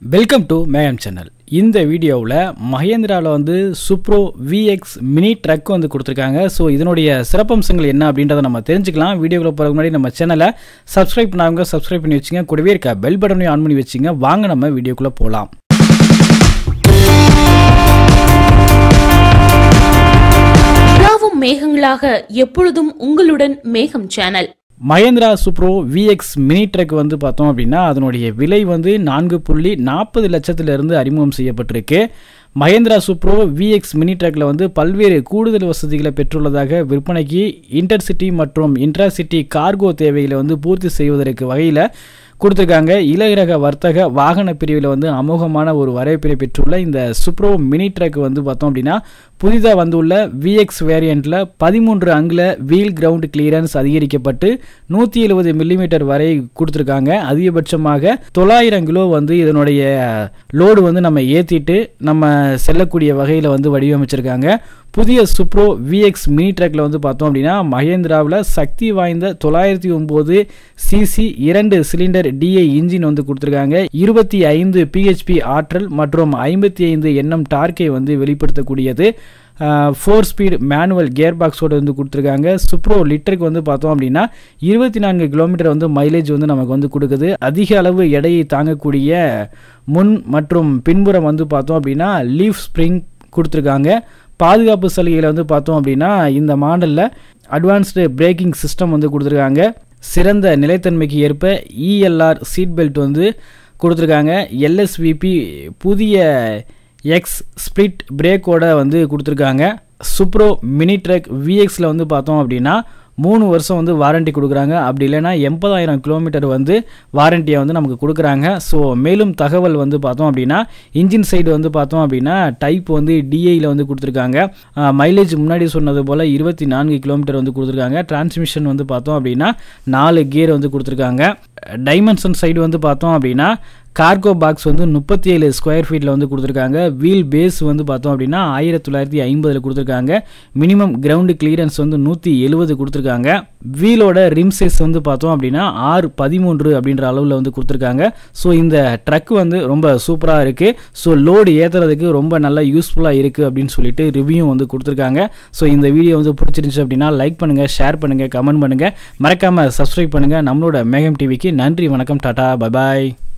welcome to மேயம் channel இந்த வீடியோவில் மகேந்திராவில் வந்து சுப்ரோ விஎக்ஸ் மினி ட்ரக் வந்து கொடுத்துருக்காங்க ஸோ இதனுடைய சிறப்பம்சங்கள் என்ன அப்படின்றத நம்ம தெரிஞ்சுக்கலாம் வீடியோக்குள்ள போகிறதுக்கு முன்னாடி நம்ம சேனலை சப்ஸ்கிரைப் பண்ணாங்க சப்ஸ்கிரைப் பண்ணி வச்சுங்க கூடவே இருக்க பெல் பட்டனையும் ஆன் பண்ணி வச்சுங்க வாங்க நம்ம வீடியோக்குள்ளே போகலாம் உலாவும் மேகங்களாக எப்பொழுதும் உங்களுடன் Megam channel Mahindra Supro VX mini truck வந்து பார்த்தோம் அப்படின்னா அதனுடைய விலை வந்து நான்கு புள்ளி நாற்பது லட்சத்திலிருந்து அறிமுகம் செய்யப்பட்டிருக்கு மகேந்திரா சுப்ரோ விஎக்ஸ் மினி ட்ரக்கில் வந்து பல்வேறு கூடுதல் வசதிகளை பெற்றுள்ளதாக விற்பனைக்கு இன்டர்சிட்டி மற்றும் இன்ட்ராசிட்டி கார்கோ தேவைகளை வந்து பூர்த்தி செய்வதற்கு வகையில் கொடுத்துருக்காங்க இலகிரக வர்த்தக வாகன பிரிவில் வந்து அமோகமான ஒரு வரவேற்பை பெற்றுள்ள இந்த சுப்ரோ மினி ட்ரக் வந்து பார்த்தோம் அப்படின்னா புதிதாக வந்துள்ள விஎக்ஸ் வேரியண்ட்டில் பதிமூன்று அங்குல வீல் கிரவுண்ட் கிளியரன்ஸ் அதிகரிக்கப்பட்டு நூற்றி எழுபது மில்லிமீட்டர் வரை கொடுத்துருக்காங்க அதிகபட்சமாக தொள்ளாயிரம் கிலோ வந்து இதனுடைய லோடு வந்து நம்ம ஏற்றிட்டு நம்ம செல்லக்கூடிய வகையில் வந்து வடிவமைச்சிருக்காங்க புதிய சுப்ரோ விஎக்ஸ் மினி ட்ரக்கில் வந்து பார்த்தோம் அப்படின்னா மகேந்திராவில் சக்தி வாய்ந்த தொள்ளாயிரத்தி ஒம்பது சிசி இரண்டு சிலிண்டர் டிஐ இன்ஜின் வந்து கொடுத்துருக்காங்க இருபத்தி ஐந்து பிஹெச்பி ஆற்றல் மற்றும் ஐம்பத்தி ஐந்து எண்ணம் டார்க்கை வந்து வெளிப்படுத்தக்கூடியது ஃபோர் ஸ்பீட் மேனுவல் கியர் பாக்ஸோடு வந்து கொடுத்துருக்காங்க சுப்ரோ லிட்டருக்கு வந்து பார்த்தோம் அப்படின்னா இருபத்தி நான்கு கிலோமீட்டர் வந்து மைலேஜ் வந்து நமக்கு வந்து கொடுக்குது அதிக அளவு எடையை தாங்கக்கூடிய முன் மற்றும் பின்புறம் வந்து பார்த்தோம் அப்படின்னா லீஃப் ஸ்ப்ரிங் கொடுத்துருக்காங்க பாதுகாப்பு சலுகையில் வந்து பார்த்தோம் அப்படின்னா இந்த மாடலில் அட்வான்ஸ்டு பிரேக்கிங் சிஸ்டம் வந்து கொடுத்துருக்காங்க சிறந்த நிலைத்தன்மைக்கு ஏற்ப இஎல்ஆர் சீட் பெல்ட் வந்து கொடுத்துருக்காங்க எல்எஸ்விபி புதிய எக்ஸ் ஸ்பிளிட் பிரேக்கோட வந்து கொடுத்துருக்காங்க சுப்ரோ மினி ட்ரக் விஎக்ஸில் வந்து பார்த்தோம் அப்படின்னா மூணு வருஷம் வந்து வாரண்டி கொடுக்குறாங்க அப்படி இல்லைன்னா எண்பதாயிரம் கிலோமீட்டர் வந்து வாரண்டியை வந்து நமக்கு கொடுக்குறாங்க ஸோ மேலும் தகவல் வந்து பார்த்தோம் அப்படின்னா இன்ஜின் சைடு வந்து பார்த்தோம் அப்படின்னா டைப் வந்து டிஐயில் வந்து கொடுத்துருக்காங்க மைலேஜ் முன்னாடி சொன்னது போல் இருபத்தி நான்கு கிலோமீட்டர் வந்து கொடுத்துருக்காங்க டிரான்ஸ்மிஷன் வந்து பார்த்தோம் அப்படின்னா நாலு கியர் வந்து கொடுத்துருக்காங்க டைமென்ஷன் சைடு வந்து பார்த்தோம் அப்படின்னா கார்கோ பாக்ஸ் வந்து முப்பத்தி ஏழு ஸ்கொயர் ஃபீட்டில் வந்து கொடுத்துருக்காங்க வீல் பேஸ் வந்து பார்த்தோம் அப்படின்னா ஆயிரத்தி தொள்ளாயிரத்தி ஐம்பதில் கொடுத்துருக்காங்க மினிமம் கிரவுண்டு கிளியரன்ஸ் வந்து நூற்றி எழுபது கொடுத்துருக்காங்க வீலோட ரிம் சைஸ் வந்து பார்த்தோம் அப்படின்னா ஆறு பதிமூன்று அப்படின்ற அளவில் வந்து கொடுத்துருக்காங்க ஸோ இந்த ட்ரக் வந்து ரொம்ப சூப்பராக இருக்குது ஸோ லோடு ஏற்றுறதுக்கு ரொம்ப நல்லா யூஸ்ஃபுல்லாக இருக்குது அப்படின்னு சொல்லிட்டு ரிவ்யூ வந்து கொடுத்துருக்காங்க ஸோ இந்த வீடியோ வந்து பிடிச்சிருந்துச்சு அப்படின்னா லைக் பண்ணுங்கள் ஷேர் பண்ணுங்கள் கமெண்ட் பண்ணுங்கள் மறக்காமல் சப்ஸ்கிரைப் பண்ணுங்கள் நம்மளோட மேகம் டிவிக்கு நன்றி வணக்கம் டாடா பபாய்